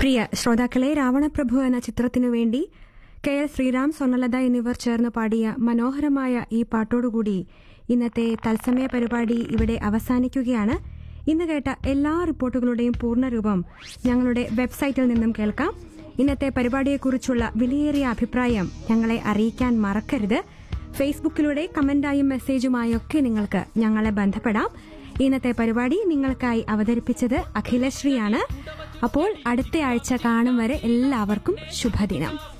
പ്രിയ ശ്രോതാക്കളെ രാവണപ്രഭു എന്ന ചിത്രത്തിനു വേണ്ടി കെ എൽ ശ്രീറാം സ്വർണലത എന്നിവർ ചേർന്ന് പാടിയ മനോഹരമായ ഈ പാട്ടോടുകൂടി ഇന്നത്തെ തത്സമയ പരിപാടി ഇവിടെ അവസാനിക്കുകയാണ് ഇന്ന് കേട്ട എല്ലാ റിപ്പോർട്ടുകളുടെയും പൂർണ്ണരൂപം ഞങ്ങളുടെ വെബ്സൈറ്റിൽ നിന്നും കേൾക്കാം ഇന്നത്തെ പരിപാടിയെക്കുറിച്ചുള്ള വിലയേറിയ അഭിപ്രായം ഞങ്ങളെ അറിയിക്കാൻ മറക്കരുത് ഫേസ്ബുക്കിലൂടെ കമന്റായും മെസ്സേജുമായൊക്കെ നിങ്ങൾക്ക് ഞങ്ങളെ ബന്ധപ്പെടാം ഇന്നത്തെ പരിപാടി നിങ്ങൾക്കായി അവതരിപ്പിച്ചത് അഖിലശ്രീയാണ് അപ്പോൾ അടുത്ത ആഴ്ച കാണും വരെ എല്ലാവർക്കും ശുഭദിനം